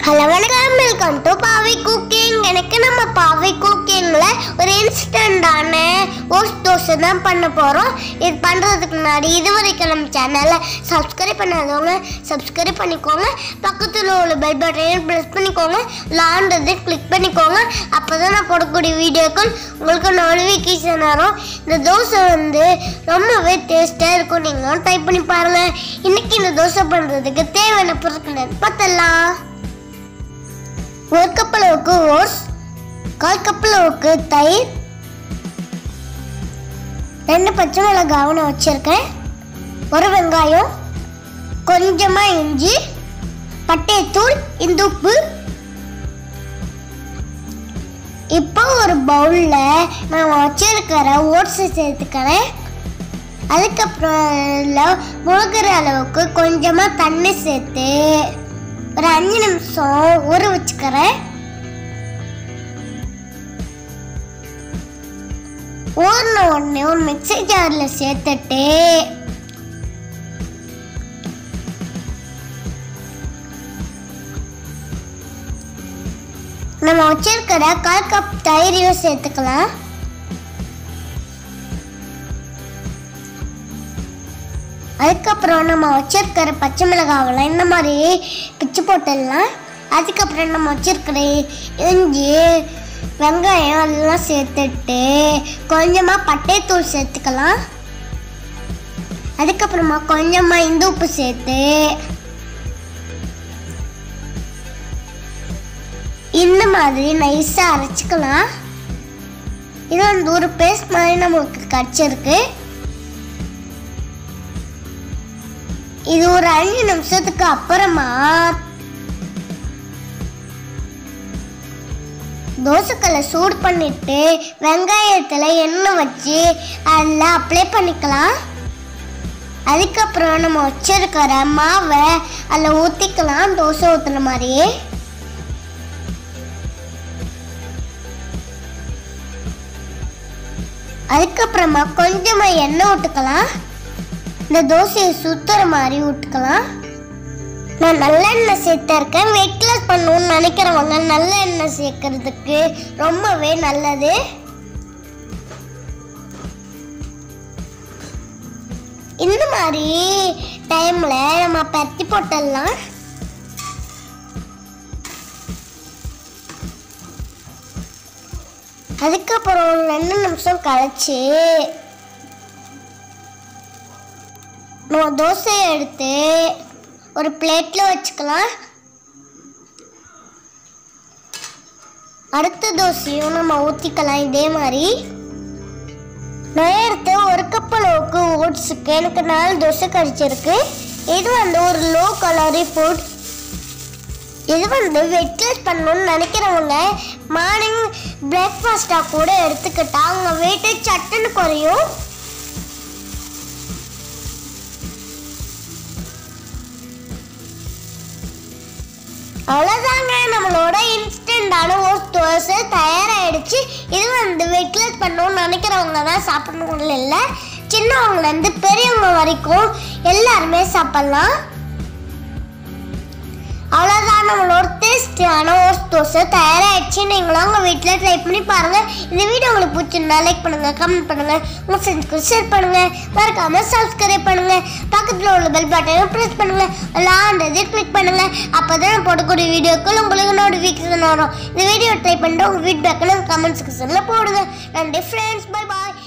hello வணக்கம் welcome to பாவை cooking எனக்கு நம்ம பாவை குக்கிங்கில் ஒரு இன்ஸ்டண்ட்டான ஓஸ் தோசை தான் பண்ண போகிறோம் இது பண்ணுறதுக்கு முன்னாடி இது வரைக்கும் நம்ம சேனலை சப்ஸ்கிரைப் பண்ணாதவங்க சப்ஸ்கிரைப் பண்ணிக்கோங்க பக்கத்தில் உள்ள பெல் பட்டனையும் ப்ரெஸ் பண்ணிக்கோங்க லாண்டதை கிளிக் பண்ணிக்கோங்க அப்போ தான் நான் போடக்கூடிய வீடியோக்கள் உங்களுக்கு நோட்டிஃபிகேஷன் வரும் இந்த தோசை வந்து ரொம்பவே டேஸ்ட்டாக இருக்கும் நீங்களும் ட்ரை பண்ணி பாருங்கள் இன்னைக்கு இந்த தோசை பண்ணுறதுக்கு தேவையான பொருட்கள் என்னன்னு பார்த்தலாம் ஒரு கப் அளவுக்கு ஓட்ஸ் கால் கப் அளவுக்கு தயிர் ரெண்டு பச்சை மிளகாவை நான் வச்சுருக்கேன் ஒரு வெங்காயம் கொஞ்சமாக இஞ்சி பட்டைத்தூள் இந்த உப்பு இப்போ ஒரு பவுலில் நான் வச்சிருக்கிற ஓட்ஸை சேர்த்துக்கிறேன் அதுக்கப்புறம் முழுகிற அளவுக்கு கொஞ்சமாக தண்ணி சேர்த்து ஒரு அஞ்சு நிமிஷம் ஊற வச்சுக்கிறேன் ஊறின உடனே ஒரு மிக்ஸி ஜாரில் சேர்த்துட்டு நம்ம வச்சிருக்கிற கால் கப் தயிரையும் சேர்த்துக்கலாம் அதுக்கப்புறம் நம்ம வச்சிருக்கிற பச்சை மிளகாவெல்லாம் இந்த மாதிரி பிச்சு போட்டுடலாம் அதுக்கப்புறம் நம்ம வச்சிருக்கிற இஞ்சி வெங்காயம் அதெல்லாம் சேர்த்துட்டு கொஞ்சமாக பட்டைத்தூள் சேர்த்துக்கலாம் அதுக்கப்புறமா கொஞ்சமாக இந்து உப்பு சேர்த்து இந்த மாதிரி நைஸாக அரைச்சிக்கலாம் இது வந்து ஒரு பேஸ்ட் மாதிரி நமக்கு கிடச்சிருக்கு இது ஒரு அஞ்சு நிமிஷத்துக்கு அப்புறமா தோசைக்கல்லை சூடு பண்ணிட்டு வெங்காயத்தில் எண்ணெய் வச்சு அதில் அப்ளை பண்ணிக்கலாம் அதுக்கப்புறம் நம்ம வச்சிருக்கிற மாவை அதில் ஊற்றிக்கலாம் தோசை ஊற்றுன மாதிரியே அதுக்கப்புறமா கொஞ்சமாக எண்ணெய் விட்டுக்கலாம் இந்த தோசையை சுத்துற மாதிரி விட்டுக்கலாம் நான் நல்லெண்ணெய் சேர்த்துருக்கேன் வெயிட் லாஸ் பண்ணணும்னு நினைக்கிறவங்க நல்லெண்ணெய் சேர்க்கறதுக்கு ரொம்பவே நல்லது இந்த மாதிரி டைம்ல நம்ம பத்தி போட்டுடலாம் அதுக்கப்புறம் ஒரு ரெண்டு நிமிஷம் கழிச்சு நம்ம தோசையை எடுத்து ஒரு பிளேட்டில் வச்சுக்கலாம் அடுத்த தோசையும் நம்ம ஊற்றிக்கலாம் இதே மாதிரி நான் எடுத்து ஒரு கப் அளவுக்கு ஓட்ஸுக்கு எனக்கு நாலு தோசை கழிச்சிருக்கு இது வந்து ஒரு லோ கலரி ஃபுட் இது வந்து வெயிட் லாஸ் பண்ணணும்னு நினைக்கிறவங்க மார்னிங் பிரேக்ஃபாஸ்ட்டாக கூட எடுத்துக்கிட்டா அவங்க வெயிட்டு சட்டுன்னு குறையும் அவ்வளோதாங்க நம்மளோட இன்ஸ்டண்டான ஒரு தோசை தயாராகிடுச்சு இது வந்து வெயிட் லாஸ் பண்ணணும்னு நினைக்கிறவங்க தான் சாப்பிடணும் இல்லை சின்னவங்கலேருந்து பெரியவங்க வரைக்கும் எல்லாருமே சாப்பிட்லாம் அவ்வளோதான் நம்மளோட டேஸ்டியான ஒரு தோசை தயாராகிடுச்சு நீங்களும் உங்கள் வீட்டில் ட்ரை பண்ணி பாருங்கள் இந்த வீடியோ உங்களுக்கு பிடிச்சிருந்தா லைக் பண்ணுங்கள் கமெண்ட் பண்ணுங்கள் உங்கள் ஃப்ரெண்ட்ஸ்க்கு ஷேர் பண்ணுங்கள் மறக்காமல் சப்ஸ்கிரைப் பண்ணுங்கள் பக்கத்தில் உள்ள பெல் பட்டனை ப்ரெஸ் பண்ணுங்கள் லாண்டதை கிளிக் பண்ணுங்கள் அப்போ தான் நான் போடக்கூடிய வீடியோக்கள் உங்களுக்கு நோட்டிஃபிகேஷன் வரும் இந்த வீடியோ ட்ரை பண்ணிட்டு உங்கள் ஃபீட்பேக்கில் கமெண்ட் செக்ஷனில் போடுங்க நன்றி ஃப்ரெண்ட்ஸ் பை பாய்